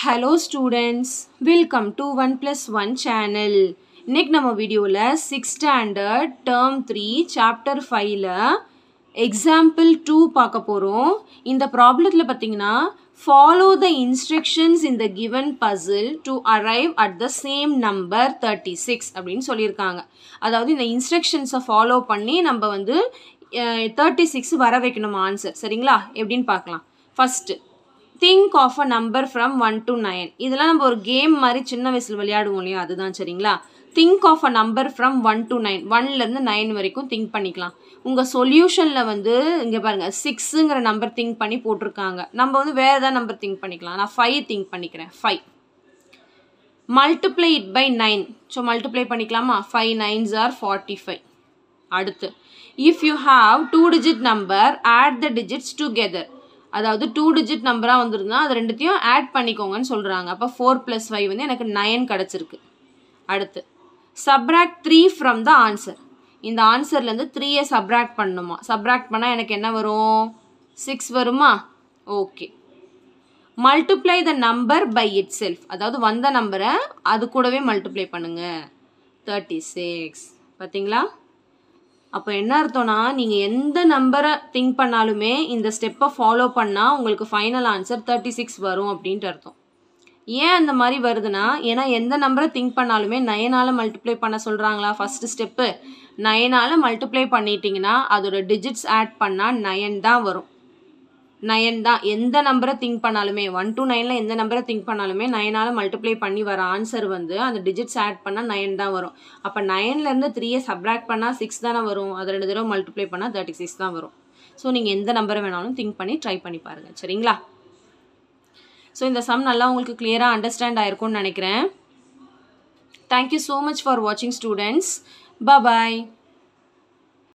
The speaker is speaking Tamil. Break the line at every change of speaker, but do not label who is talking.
hello students welcome to one plus one channel இன்னைக்கு நம்ம வீடியோவில் six standard term three chapter ஃபைவ்ல எக்ஸாம்பிள் டூ பார்க்க போகிறோம் இந்த ப்ராப்ளத்தில் பார்த்தீங்கன்னா follow the instructions in the given puzzle to arrive at the same number thirty six அப்படின்னு சொல்லியிருக்காங்க அதாவது இந்த இன்ஸ்ட்ரக்ஷன்ஸை ஃபாலோ பண்ணி நம்ம வந்து தேர்ட்டி சிக்ஸ் வர வைக்கணும் ஆன்சர் சரிங்களா எப்படின்னு பார்க்கலாம் first think of a number from one to nine இதெல்லாம் நம்ம ஒரு கேம் மாதிரி சின்ன வயசில் விளையாடுவோம் இல்லையா அதுதான் சரிங்களா think of a number from one to nine ஒன்லேருந்து நைன் வரைக்கும் திங்க் பண்ணிக்கலாம் உங்கள் சொல்யூஷனில் வந்து இங்கே பாருங்கள் சிக்ஸுங்கிற நம்பர் திங்க் பண்ணி போட்டிருக்காங்க நம்ம வந்து வேறு ஏதாவது நம்பர் திங்க் பண்ணிக்கலாம் நான் ஃபைவ் திங்க் பண்ணிக்கிறேன் five multiply it by nine so multiply பண்ணிக்கலாமா five nines are forty five அடுத்து if you have two digit number add the digits together அதாவது டூ டிஜிட் நம்பராக வந்துருந்தா அது ரெண்டுத்தையும் ஆட் பண்ணிக்கோங்கன்னு சொல்கிறாங்க அப்போ ஃபோர் ப்ளஸ் ஃபைவ் வந்து எனக்கு நயன் கிடச்சிருக்கு அடுத்து subtract three from the answer இந்த ஆன்சர்லேருந்து த்ரீயை சப்ராக்ட் பண்ணணுமா சப்ராக்ட் பண்ணால் எனக்கு என்ன வரும் சிக்ஸ் வருமா okay multiply the number by itself அதாவது வந்த நம்பரை அது கூடவே மல்டிப்ளை பண்ணுங்க தேர்ட்டி சிக்ஸ் பார்த்தீங்களா அப்போ என்ன அர்த்தம்னா நீங்கள் எந்த நம்பரை திங்க் பண்ணாலுமே இந்த ஸ்டெப்பை ஃபாலோ பண்ணால் உங்களுக்கு ஃபைனல் ஆன்சர் தேர்ட்டி சிக்ஸ் வரும் அப்படின்ட்டு அர்த்தம் ஏன் அந்த மாதிரி வருதுன்னா ஏன்னா எந்த நம்பரை திங்க் பண்ணாலுமே நயனால் மல்டிப்ளை பண்ண சொல்கிறாங்களா ஃபஸ்ட்டு ஸ்டெப்பு நயனால் மல்டிப்ளை பண்ணிட்டீங்கன்னா அதோட டிஜிட்ஸ் ஆட் பண்ணால் நயன் தான் வரும் நயன் தான் எந்த நம்பரை திங்க் பண்ணாலுமே ஒன் டு நைனில் எந்த நம்பரை திங்க் பண்ணாலுமே நயனால் மல்டிப்ளை பண்ணி வர ஆன்சர் வந்து அந்த டிஜிட்ஸ் ஆட் பண்ணால் நயன் தான் வரும் அப்போ நயன்லேருந்து த்ரீயை சப்ராக்ட் பண்ணால் சிக்ஸ் தானே வரும் அது ரெண்டு தடவை மல்டிப்ளை பண்ணால் தேர்ட்டி சிக்ஸ் தான் வரும் ஸோ நீங்கள் எந்த நம்பரை வேணாலும் திங்க் பண்ணி ட்ரை பண்ணி பாருங்கள் சரிங்களா ஸோ இந்த சம் நல்லா உங்களுக்கு கிளியராக அண்டர்ஸ்டாண்ட் ஆயிருக்கும்னு நினைக்கிறேன் தேங்க்யூ ஸோ மச் ஃபார் வாட்சிங் ஸ்டூடெண்ட்ஸ் பாய்